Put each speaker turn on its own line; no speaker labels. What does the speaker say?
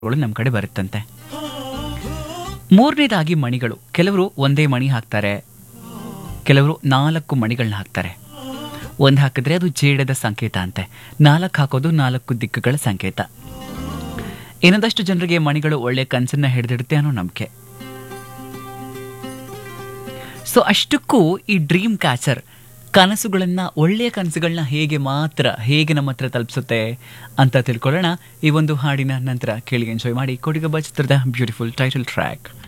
ಗಳು ನಮ್ಮ ಕಡೆ ಬರುತ್ತಂತೆ ಮೂರನೇದಾಗಿ ಮಣಿಗಳು ಕೆಲವರು ಒಂದೇ ಮಣಿ ಹಾಕ್ತಾರೆ ಕೆಲವರು ನಾಲ್ಕು ಮಣಿಗಳನ್ನ ಹಾಕ್ತಾರೆ ಒಂದು ಹಾಕಿದ್ರೆ ಅದು ಜೇಡದ ಸಂಕೇತ ಅಂತೆ ನಾಲ್ಕು ಹಾಕೋದು ನಾಲ್ಕು ದಿಕ್ಕುಗಳ ಸಂಕೇತ ಇನ್ನೊಂದಷ್ಟು ಜನರಿಗೆ ಮಣಿಗಳು ಒಳ್ಳೆ ಕನಸನ್ನ ಹಿಡಿದಿಡುತ್ತೆ ಅನ್ನೋ ನಂಬಿಕೆ ಸೊ ಅಷ್ಟಕ್ಕೂ ಈ ಡ್ರೀಮ್ ಕ್ಯಾಚರ್ ಕನಸುಗಳನ್ನ ಒಳ್ಳೆಯ ಕನಸುಗಳನ್ನ ಹೇಗೆ ಮಾತ್ರ ಹೇಗೆ ನಮ್ಮ ಹತ್ರ ತಲುಪಿಸುತ್ತೆ ಅಂತ ತಿಳ್ಕೊಳ್ಳೋಣ ಈ ಒಂದು ಹಾಡಿನ ನಂತರ ಕೇಳಿ ಎಂಜಾಯ್ ಮಾಡಿ ಕೊಡಿಗಬ್ಬ ಚಿತ್ರದ ಬ್ಯೂಟಿಫುಲ್ ಟೈಟಲ್ ಟ್ರ್ಯಾಕ್